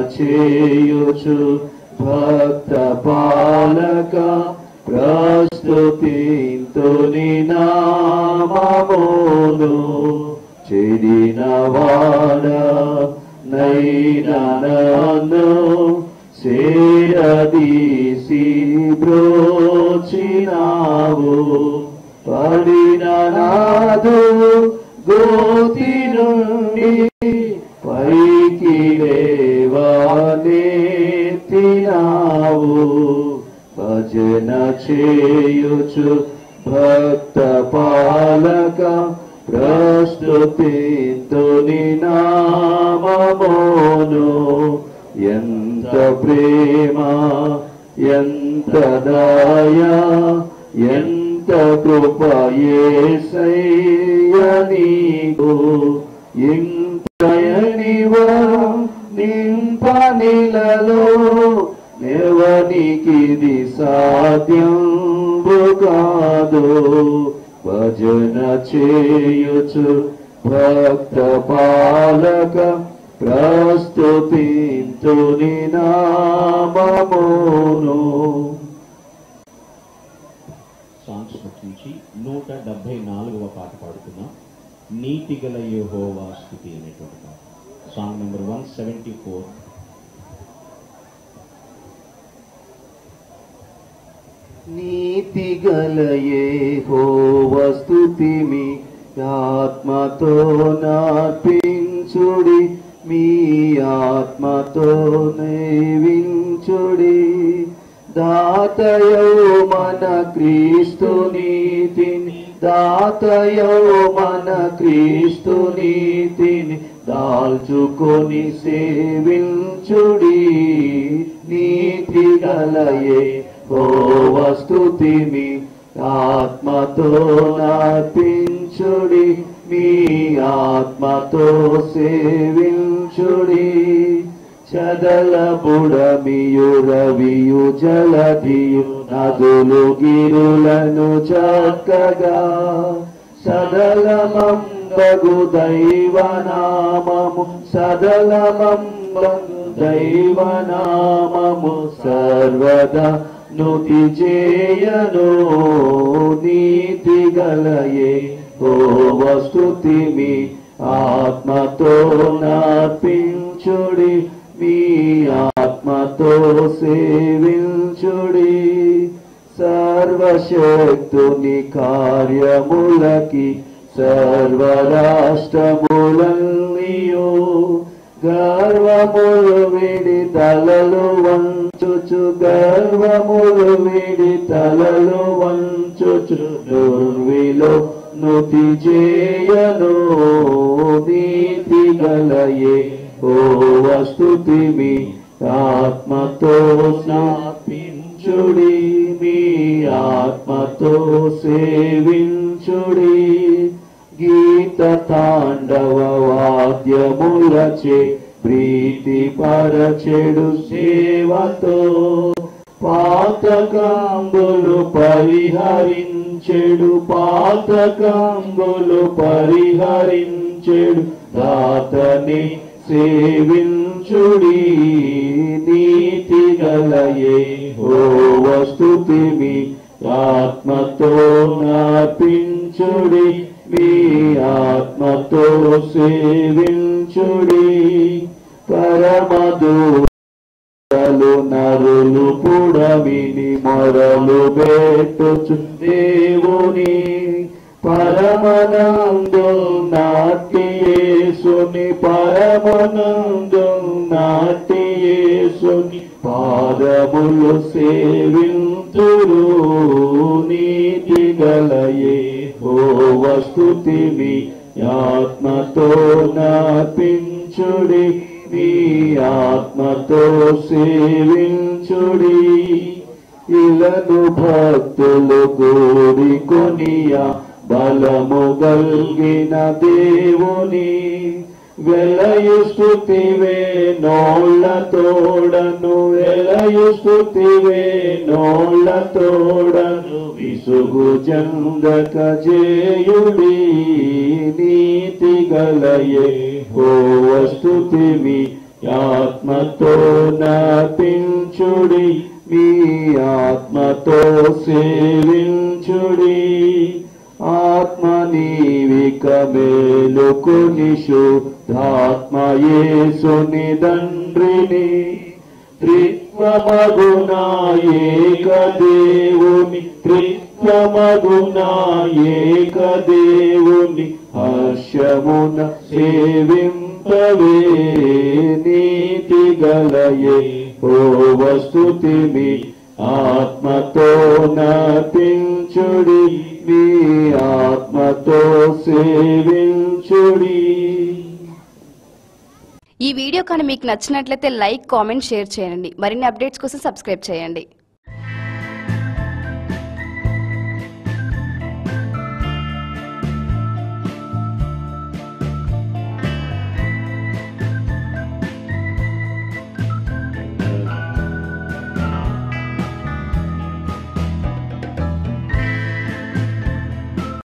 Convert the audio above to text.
చేయుచు భక్త పాలక ప్రస్తుతింతుని నామమును చెడిన వాడ నైనను సేరదీసి బ్రోచినావు పడిన నాదు గోతి నుండి పైకి లేవనెత్తినావు భజన చేయుచు భక్త పాలక ప్రస్తుతింతుని నామమును ఎంత ప్రేమ ఎంత దయా ఎంత కృప యేసయ్య నీకు ఇంతయనివా నింపనిలలో నెవనికిది సాధ్యం కాదు భజన చేయుచు భక్త పాలక ప్రస్తుతింతుని నామమును సాంగ్స్ నుంచి నూట డెబ్బై నాలుగవ పాట పాడుతున్నాం నీతి గల యెహోవా స్థుతి అనేటువంటి పాట song number one seventy four నీతి గలయే హో వస్తుతిమి ఆత్మతో నార్పించుడి మీ ఆత్మతో నైవించుడి దాతయో మన క్రీస్తు నీతిని దాతయో మన క్రీస్తు నీతిని దాల్చుకొని సేవించుడి నీతి గలయే ఓ వస్తుతిమి ఆత్మతో నార్పించుడి మీ ఆత్మతో సేవించుడి చదల బుడమియు రవియు జలధియు నదులు గిరులను చక్కగా సదలమంబగు దైవనామము సదలమంబగు దైవనామము సర్వదా నుతి చేయను నీతి గలయే ఓ వస్తుతిమి ఆత్మతో నార్పించుడి మీ ఆత్మతో సేవించుడి సర్వశక్తుని కార్యములకి సర్వరాష్ట్రములన్నీయు గర్వములు విడి తలలు వంచుచు గర్వములు విడి తలలు వంచుచు దుర్విలో నుతి చేయను నీతి గలయే ఓ వస్తుతిమి ఆత్మతో స్నాపించుడి మీ ఆత్మతో సేవించుడి గీత తాండవ వాద్యములచే ప్రీతి పరచెడు సేవతో పాతకాంబులు పరిహరించెడు పాతకాంబులు పరిహరించెడు దాతని సేవించుడి నీతి గలయే ఓ వస్తుతిమి ఆత్మతో నాపించుడి మీ ఆత్మతో సేవించుడి పరమదు మొరలు నరులు పుడమిని మొరలు బెట్టుచు దేవుని పరమనందు నాట్యేసుని పరమనందు నాట్యేసుని పాదములు సేవింతురు నీతి గలయే ఓ వస్తుతిని ఆత్మతో నాపించుడి మీ ఆత్మతో సేవించుడి ఇలను భక్తులు కోరి కొనియా బలము గల్గిన దేవుని వెలయు స్థుతివే నోళ్ళ తోడను వెలయు స్థుతివే నోళ్ళ తోడను విసుగు చందక జేయుడి నీతి గలయే ఓ వస్తుతివి ఆత్మతో నపించుడి మీ ఆత్మతో సేవించుడి ఆత్మ నీవిక మేలుకొని శుద్ధాత్మ యేసుని దండ్రిని త్రిత్వమగునా ఏక దేవుని త్రిత్వమగునా ఏక దేవుని హర్షమున సేవింపవే నీతి గలయే ఓ వస్తుతిమి ఆత్మతో నపించుడి మీ ఆత్మతో సేవించుడి ఈ వీడియో కానీ మీకు నచ్చినట్లయితే లైక్ కామెంట్ షేర్ చేయండి మరిన్ని అప్డేట్స్ కోసం సబ్స్క్రైబ్ చేయండి